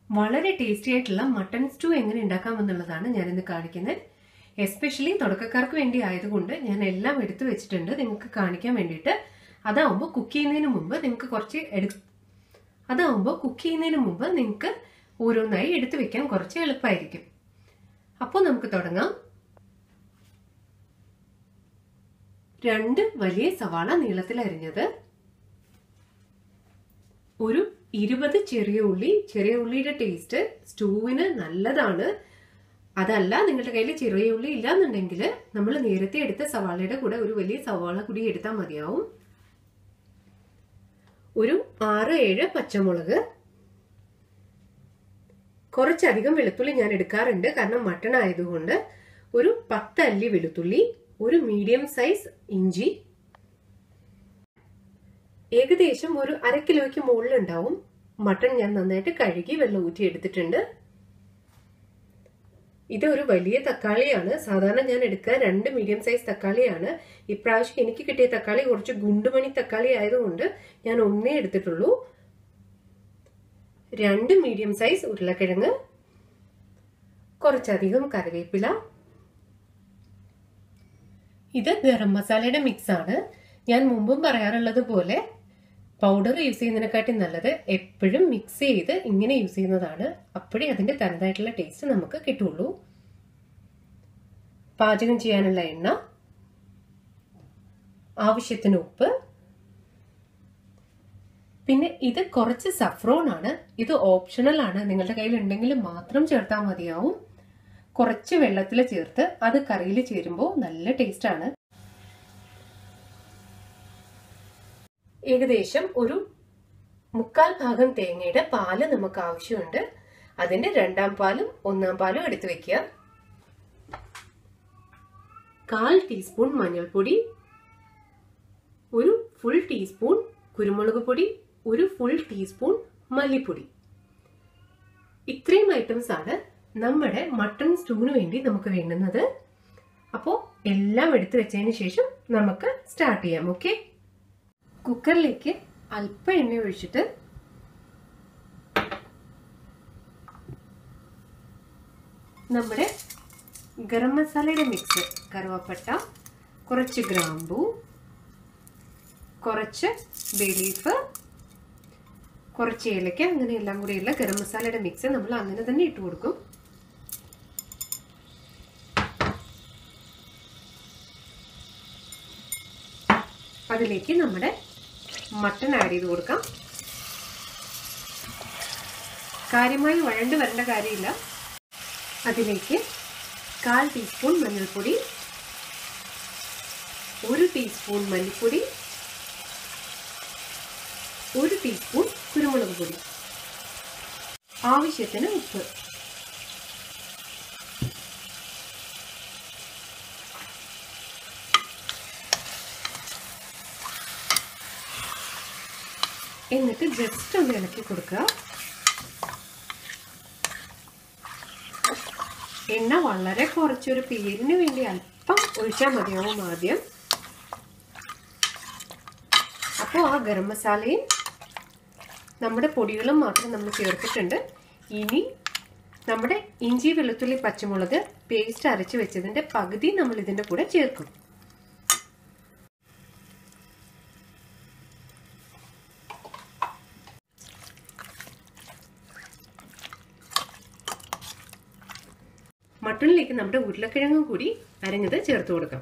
വളരെ ടേസ്റ്റി ആയിട്ടുള്ള mutton stew എങ്ങനെ ഉണ്ടാക്കാമെന്നുള്ളതാണ് ഞാനിന്ന് കാണിക്കുന്നത് എസ്പെഷ്യലി തുടക്കക്കാർക്ക് വേണ്ടി ആയതുകൊണ്ട് ഞാൻ എല്ലാം എടുത്തു വെച്ചിട്ടുണ്ട് നിങ്ങൾക്ക് കാണിക്കാൻ വേണ്ടിയിട്ട് അതാവുമ്പോൾ കുക്ക് ചെയ്യുന്നതിന് മുമ്പ് നിങ്ങൾക്ക് കുറച്ച് എടു അതാവുമ്പോൾ കുക്ക് ചെയ്യുന്നതിന് മുമ്പ് നിങ്ങൾക്ക് ഓരോന്നായി എടുത്തു വെക്കാൻ കുറച്ച് എളുപ്പമായിരിക്കും അപ്പോൾ നമുക്ക് തുടങ്ങാം രണ്ട് വലിയ സവാള നീളത്തിൽ അരിഞ്ഞത് ഒരു ഇരുപത് ചെറിയ ഉള്ളി ചെറിയ ഉള്ളിയുടെ ടേസ്റ്റ് സ്റ്റൂവിന് നല്ലതാണ് അതല്ല നിങ്ങളുടെ കയ്യിൽ ചെറിയ ഉള്ളി ഇല്ലാന്നുണ്ടെങ്കിൽ നമ്മൾ നേരത്തെ എടുത്ത സവാളയുടെ കൂടെ ഒരു വലിയ സവാള കൂടി എടുത്താൽ മതിയാവും ഒരു ആറ് ഏഴ് പച്ചമുളക് കുറച്ചധികം വെളുത്തുള്ളി ഞാൻ എടുക്കാറുണ്ട് കാരണം മട്ടൺ ആയതുകൊണ്ട് ഒരു പത്ത് അല്ലി വെളുത്തുള്ളി ഒരു മീഡിയം സൈസ് ഇഞ്ചി ഏകദേശം ഒരു അര കിലോയ്ക്ക് മുകളിൽ ഉണ്ടാവും മട്ടൺ ഞാൻ നന്നായിട്ട് കഴുകി വെള്ളം ഊറ്റി എടുത്തിട്ടുണ്ട് ഇത് ഒരു വലിയ തക്കാളിയാണ് സാധാരണ ഞാൻ എടുക്കുക രണ്ട് മീഡിയം സൈസ് തക്കാളിയാണ് ഇപ്രാവശ്യം എനിക്ക് കിട്ടിയ തക്കാളി കുറച്ച് ഗുണ്ടുമണി തക്കാളി ആയതുകൊണ്ട് ഞാൻ ഒന്നേ എടുത്തിട്ടുള്ളൂ രണ്ട് മീഡിയം സൈസ് ഉരുളക്കിഴങ്ങ് കുറച്ചധികം കറിവേപ്പില ഇത് ഗരം മസാലയുടെ മിക്സ് ആണ് ഞാൻ മുമ്പും പറയാറുള്ളത് പോലെ പൗഡർ യൂസ് ചെയ്യുന്നതിനെക്കാട്ടി നല്ലത് എപ്പോഴും മിക്സ് ചെയ്ത് ഇങ്ങനെ യൂസ് ചെയ്യുന്നതാണ് അപ്പോഴേ അതിന്റെ തനതായിട്ടുള്ള ടേസ്റ്റ് നമുക്ക് കിട്ടുള്ളൂ പാചകം ചെയ്യാനുള്ള എണ്ണ ആവശ്യത്തിന് ഉപ്പ് പിന്നെ ഇത് കുറച്ച് സഫ്രോൺ ആണ് ഇത് ഓപ്ഷണൽ ആണ് നിങ്ങളുടെ കയ്യിൽ ഉണ്ടെങ്കിൽ മാത്രം ചേർത്താൽ മതിയാവും കുറച്ച് വെള്ളത്തിൽ ചേർത്ത് അത് കറിയിൽ ചേരുമ്പോൾ നല്ല ടേസ്റ്റ് ആണ് ഏകദേശം ഒരു മുക്കാൽ ഭാഗം തേങ്ങയുടെ പാല് നമുക്ക് ആവശ്യമുണ്ട് അതിന്റെ രണ്ടാം പാലും ഒന്നാം പാലും എടുത്തു വെക്കുക കാൽ ടീസ്പൂൺ മഞ്ഞൾപ്പൊടി ഒരു ഫുൾ ടീസ്പൂൺ കുരുമുളക് പൊടി ഒരു ഫുൾ ടീസ്പൂൺ മല്ലിപ്പൊടി ഇത്രയും ഐറ്റംസ് ആണ് നമ്മുടെ മട്ടൺ സ്റ്റൂവിന് വേണ്ടി നമുക്ക് വേണ്ടുന്നത് അപ്പോൾ എല്ലാം എടുത്തു വെച്ചതിന് ശേഷം നമുക്ക് സ്റ്റാർട്ട് ചെയ്യാം ഓക്കെ കുക്കറിലേക്ക് അല്പം എണ്ണ ഒഴിച്ചിട്ട് നമ്മുടെ ഗരം മസാലയുടെ മിക്സ് കറുവപ്പട്ട കുറച്ച് ഗ്രാമ്പൂ കുറച്ച് ബേലീഫ് കുറച്ച് ഏലക്ക അങ്ങനെ എല്ലാം കൂടിയുള്ള ഗരം മസാലയുടെ മിക്സ് നമ്മൾ അങ്ങനെ തന്നെ ഇട്ട് കൊടുക്കും അതിലേക്ക് നമ്മുടെ മട്ടൺ ആഡ് ചെയ്ത് കൊടുക്കാം കാര്യമായി വഴണ്ട് വരേണ്ട കാര്യമില്ല അതിലേക്ക് കാൽ ടീസ്പൂൺ മഞ്ഞൾപ്പൊടി ഒരു ടീസ്പൂൺ മല്ലിപ്പൊടി ഒരു ടീസ്പൂൺ കുരുമുളക് പൊടി ആവശ്യത്തിന് ഉപ്പ് എന്നിട്ട് ജസ്റ്റ് ഒന്ന് ഇളക്കി കൊടുക്കുക എണ്ണ വളരെ കുറച്ചൊരു പേരിന് വേണ്ടി അല്പം ഒഴിച്ചാൽ മതിയാവും ആദ്യം അപ്പോൾ ആ ഗരം മസാലയും നമ്മുടെ പൊടികളും മാത്രം നമ്മൾ ചേർത്തിട്ടുണ്ട് ഇനി നമ്മുടെ ഇഞ്ചി വെളുത്തുള്ളി പച്ചമുളക് പേസ്റ്റ് അരച്ച് വെച്ചതിൻ്റെ പകുതി നമ്മൾ ഇതിൻ്റെ കൂടെ ചേർക്കും മട്ടണിലേക്ക് നമ്മുടെ ഉരുളക്കിഴങ്ങും കൂടി അരഞ്ഞത് ചേർത്ത് കൊടുക്കാം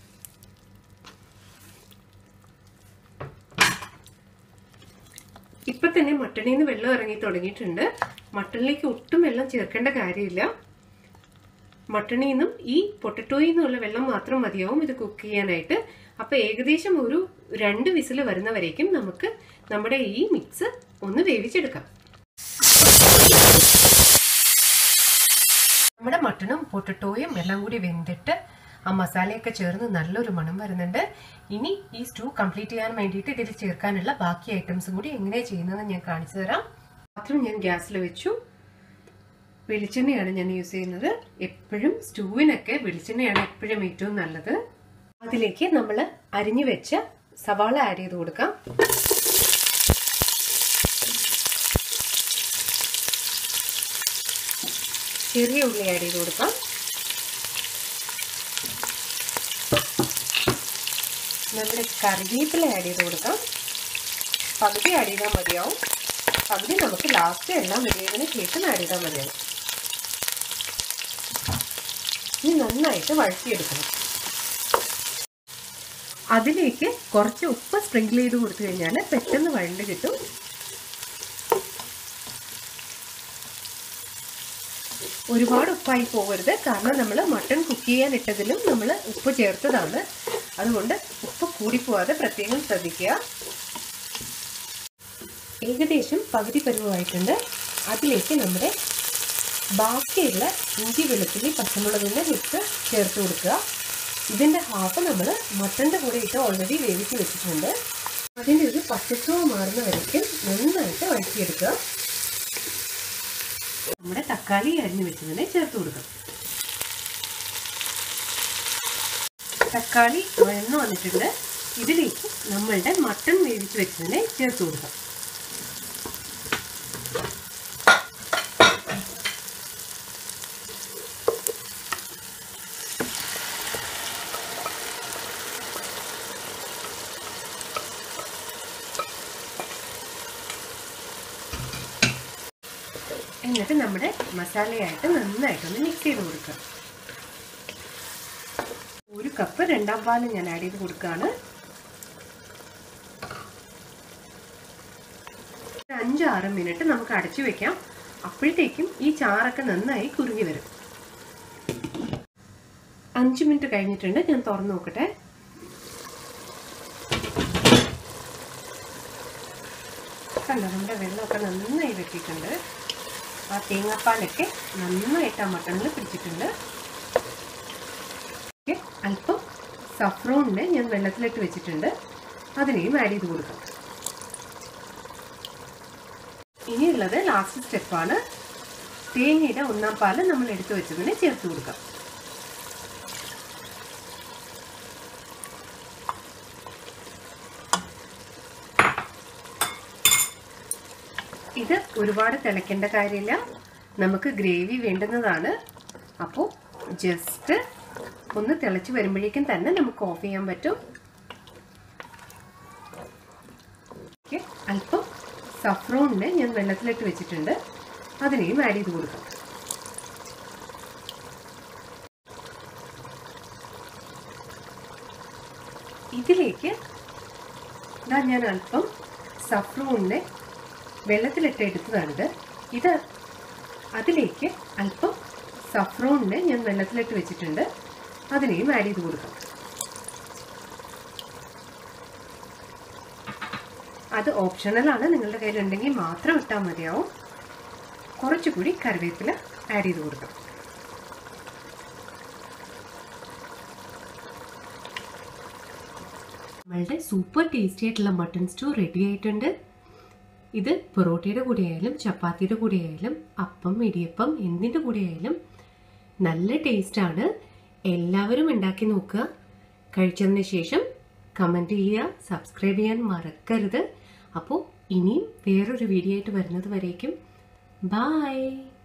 ഇപ്പൊ തന്നെ മട്ടണിൽ നിന്ന് വെള്ളം ഇറങ്ങി തുടങ്ങിയിട്ടുണ്ട് മട്ടണിലേക്ക് ഒട്ടും വെള്ളം ചേർക്കേണ്ട കാര്യമില്ല മട്ടണിൽ നിന്നും ഈ പൊട്ടറ്റോയിൽ നിന്നുള്ള വെള്ളം മാത്രം മതിയാവും ഇത് കുക്ക് ചെയ്യാനായിട്ട് അപ്പൊ ഏകദേശം ഒരു രണ്ട് വിസിൽ വരുന്നവരേക്കും നമുക്ക് നമ്മുടെ ഈ മിക്സ് ഒന്ന് വേവിച്ചെടുക്കാം നമ്മുടെ മട്ടണും പൊട്ടറ്റോയും എല്ലാം കൂടി വെന്തിട്ട് ആ മസാലയൊക്കെ ചേർന്ന് നല്ലൊരു മണം വരുന്നുണ്ട് ഇനി ഈ സ്റ്റൂ കംപ്ലീറ്റ് ചെയ്യാൻ വേണ്ടിയിട്ട് ഇതിൽ ചേർക്കാനുള്ള ബാക്കി ഐറ്റംസും കൂടി എങ്ങനെയാണ് ചെയ്യുന്നതെന്ന് ഞാൻ കാണിച്ചു തരാം പാത്രം ഞാൻ ഗ്യാസിൽ വെച്ചു വെളിച്ചെണ്ണയാണ് ഞാൻ യൂസ് ചെയ്യുന്നത് എപ്പോഴും സ്റ്റൂവിനൊക്കെ വെളിച്ചെണ്ണയാണ് എപ്പോഴും ഏറ്റവും നല്ലത് അതിലേക്ക് നമ്മൾ അരിഞ്ഞു വെച്ച സവാള ആഡ് ചെയ്ത് കൊടുക്കാം ചെറിയ ഉള്ളി ആഡ് ചെയ്ത് കൊടുക്കാം നമ്മുടെ കറിവേപ്പില ആഡ് ചെയ്ത് കൊടുക്കാം പകുതി ആഡ് ചെയ്താൽ മതിയാവും പകുതി നമുക്ക് ലാസ്റ്റ് എല്ലാം വെടിയതിന് ശേഷം ആഡ് ചെയ്താൽ മതിയാവും ഇനി നന്നായിട്ട് വഴറ്റിയെടുക്കണം അതിലേക്ക് കുറച്ച് ഉപ്പ് സ്പ്രിങ്കിൾ ചെയ്ത് കൊടുത്തു കഴിഞ്ഞാൽ പെട്ടെന്ന് വഴണ്ട് കിട്ടും ഒരുപാട് ഉപ്പായി പോകരുത് കാരണം നമ്മൾ മട്ടൺ കുക്ക് ചെയ്യാൻ ഇട്ടതിലും നമ്മൾ ഉപ്പ് ചേർത്തതാണ് അതുകൊണ്ട് ഉപ്പ് കൂടിപ്പോവാതെ പ്രത്യേകം ശ്രദ്ധിക്കുക ഏകദേശം പകുതി പരുവമായിട്ടുണ്ട് അതിലേക്ക് നമ്മുടെ ബാക്കിയുള്ള ഇഞ്ചി വെളുത്തുള്ളി പച്ചമുളകിൻ്റെ മിക്സ് ചേർത്ത് കൊടുക്കുക ഇതിൻ്റെ ഹാഫ് നമ്മൾ മട്ടൻ്റെ കൂടെ ഇട്ട് ഓൾറെഡി വേവിച്ച് വെച്ചിട്ടുണ്ട് അതിൻ്റെ ഒരു പച്ചച്ചുവ മാറുന്ന വരയ്ക്കും നന്നായിട്ട് വഴറ്റിയെടുക്കുക നമ്മുടെ തക്കാളി അരിഞ്ഞു വെച്ചതിനെ ചേർത്ത് കൊടുക്കാം തക്കാളി വഴന്നു വന്നിട്ടുണ്ട് ഇതിലേക്ക് നമ്മളുടെ മട്ടൺ വേവിച്ച് വെച്ചതിനെ ചേർത്ത് കൊടുക്കാം എന്നിട്ട് നമ്മുടെ മസാലയായിട്ട് നന്നായിട്ടൊന്ന് മിക്സ് ചെയ്ത് കൊടുക്കുക ഒരു കപ്പ് രണ്ടാം പാല് ഞാൻ ആഡ് ചെയ്ത് കൊടുക്കുകയാണ് അഞ്ചാറ് മിനിറ്റ് നമുക്ക് അടച്ചു വെക്കാം അപ്പോഴത്തേക്കും ഈ ചാറൊക്കെ നന്നായി കുറുകി വരും അഞ്ച് മിനിറ്റ് കഴിഞ്ഞിട്ടുണ്ട് ഞാൻ തുറന്നു നോക്കട്ടെ കണ്ടോ നമ്മുടെ വെള്ളമൊക്കെ നന്നായി വെട്ടിയിട്ടുണ്ട് ആ തേങ്ങാപ്പാലൊക്കെ നന്നായിട്ട് ആ മട്ടണിൽ പിടിച്ചിട്ടുണ്ട് അല്പം സഫ്രോണിനെ ഞാൻ വെള്ളത്തിലിട്ട് വെച്ചിട്ടുണ്ട് അതിനെയും ആഡ് ചെയ്ത് കൊടുക്കാം ഇനിയുള്ളത് ലാസ്റ്റ് സ്റ്റെപ്പാണ് തേങ്ങയുടെ ഒന്നാം പാല് നമ്മൾ എടുത്തു വെച്ചതിനെ ചേർത്ത് കൊടുക്കാം ഇത് ഒരുപാട് തിളയ്ക്കേണ്ട കാര്യമില്ല നമുക്ക് ഗ്രേവി വേണ്ടുന്നതാണ് അപ്പോൾ ജസ്റ്റ് ഒന്ന് തിളച്ച് വരുമ്പോഴേക്കും തന്നെ നമുക്ക് ഓഫ് ചെയ്യാൻ പറ്റും അല്പം സഫ്രോണിനെ ഞാൻ വെള്ളത്തിലിട്ട് വെച്ചിട്ടുണ്ട് അതിനെയും ആഡ് ചെയ്ത് കൊടുക്കാം ഇതിലേക്ക് ഇതാ ഞാൻ അല്പം സഫ്രോണിനെ വെള്ളത്തിലിട്ട് എടുത്തതാണിത് ഇത് അതിലേക്ക് അല്പം സഫ്രോണിനെ ഞാൻ വെള്ളത്തിലിട്ട് വെച്ചിട്ടുണ്ട് അതിനെയും ആഡ് ചെയ്ത് കൊടുക്കാം അത് ഓപ്ഷണലാണ് നിങ്ങളുടെ കയ്യിലുണ്ടെങ്കിൽ മാത്രം ഇട്ടാൽ മതിയാവും കുറച്ചുകൂടി കറിവേപ്പില ആഡ് ചെയ്ത് കൊടുക്കാം നമ്മളുടെ സൂപ്പർ ടേസ്റ്റി ആയിട്ടുള്ള മട്ടൺ സ്റ്റൂ റെഡി ആയിട്ടുണ്ട് ഇത് പൊറോട്ടയുടെ കൂടെ ആയാലും ചപ്പാത്തിയുടെ കൂടെ ആയാലും അപ്പം ഇടിയപ്പം എന്തിൻ്റെ കൂടെ ആയാലും നല്ല ടേസ്റ്റാണ് എല്ലാവരും ഉണ്ടാക്കി നോക്കുക കഴിച്ചതിന് ശേഷം കമൻറ്റ് ചെയ്യുക സബ്സ്ക്രൈബ് ചെയ്യാൻ മറക്കരുത് അപ്പോൾ ഇനിയും വേറൊരു വീഡിയോ ആയിട്ട് വരുന്നത് വരേക്കും ബായ്